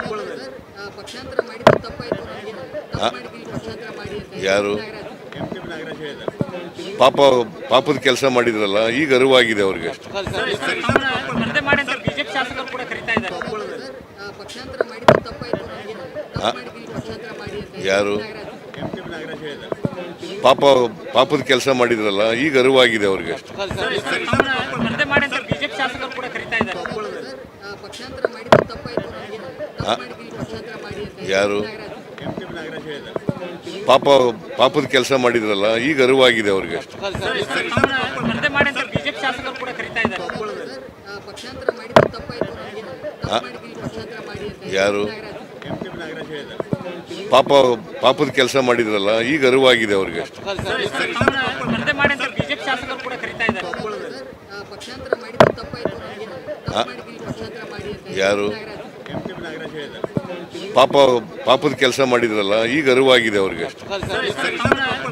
ಆ, ಪಕ್ಷಾಂತರ ಮಾಡಿದ್ದು ತಪ್ಪಾಯ್ತು ನನಗೆ. ತಪ್ಪು ಮಾಡಿದ್ದೀನಿ ಪಕ್ಷಾಂತರ ಮಾಡಿ ಅಂತ ಯಾರು? ನಾಗರಾಜ್. ಪಾಪ ಪಾಪದ ಕೆಲಸ ಮಾಡಿದ್ರಲ್ಲ ಈಗ ಅರಿವಾಗಿದೆ ಅವ್ರಿಗೆ ಅಷ್ಟೇ ಸ್ಪರ್ಧೆ ಮಾಡಿ ಅಂತ ಬಿಜೆಪಿ ಶಾಸಕರು ಕೂಡ ಕರೀತಾ ಇದ್ದಾರೆ ಆ, ಪಕ್ಷಾಂತರ ಮಾಡಿದ್ದು ತಪ್ಪಾಯ್ತು ನನಗೆ. ತಪ್ಪು ಮಾಡಿದ್ದೀನಿ ಪಕ್ಷಾಂತರ ಮಾಡಿ ಅಂತ ಯಾರು? ನಾಗರಾಜ್. ಪಾಪ ಪಾಪದ ಕೆಲಸ ಮಾಡಿದ್ರಲ್ಲ ಈಗ ಅರಿವಾಗಿದೆ ಅವ್ರಿಗೆ ಅಷ್ಟೇ ಸ್ಪರ್ಧೆ ಮಾಡಿ ಅಂತ ಬಿಜೆಪಿ ಶಾಸಕರು ಕೂಡ ಕರೀತಾ ಇದ್ದಾರೆ ಆ, ಪಕ್ಷಾಂತರ ಮಾಡಿದ್ದು ತಪ್ಪಾಯ್ತು ನನಗೆ. ತಪ್ಪು ಮಾಡಿದ್ದೀನಿ ಪಕ್ಷಾಂತರ ಮಾಡಿ ಅಂತ ಯಾರು? ನಾಗರಾಜ್. ಪಾಪ ಪಾಪದ ಕೆಲಸ ಮಾಡಿದ್ರಲ್ಲ ಈಗ ಅರಿವಾಗಿದೆ ಅವ್ರಿಗೆ ಅಷ್ಟೇ ಸ್ಪರ್ಧೆ ಮಾಡಿ ಅಂತ ಬಿಜೆಪಿ ಶಾಸಕರು ಕೂಡ ಕರೀತಾ ಇದ್ದಾರೆ ಆ, ಪಕ್ಷಾಂತರ ಮಾಡಿದ್ದು ತಪ್ಪಾಯ್ತು ನನಗೆ. ತಪ್ಪು ಮಾಡಿದ್ದೀನಿ ಪಕ್ಷಾಂತರ ಮಾಡಿ ಅಂತ ಯಾರು? ನಾಗರಾಜ್. ಪಾಪ ಪಾಪದ ಕೆಲಸ ಮಾಡಿದ್ರಲ್ಲ ಈಗ ಅರಿವಾಗಿದೆ ಅವ್ರಿಗೆ ಅಷ್ಟೇ ಸ್ಪರ್ಧೆ ಮಾಡಿ ಅಂತ ಬಿಜೆಪಿ ಶಾಸಕರು ಕೂಡ ಕರೀತಾ ಇದ್ದಾರೆ ಆ, ಪಕ್ಷಾಂತರ ಮಾಡಿದ್ದು ತಪ್ಪಾಯ್ತು ನನಗೆ. ತಪ್ಪು ಮಾಡಿದ್ದೀನಿ ಪಕ್ಷಾಂತರ ಮಾಡಿ ಅಂತ ಯಾರು? ನಾಗರಾಜ್. ಪಾಪ ಪಾಪದ ಕೆಲಸ ಮಾಡಿದ್ರಲ್ಲ ಈಗ ಅರಿವಾಗಿದೆ ಅವ್ರಿಗೆ ಅಷ್ಟೇ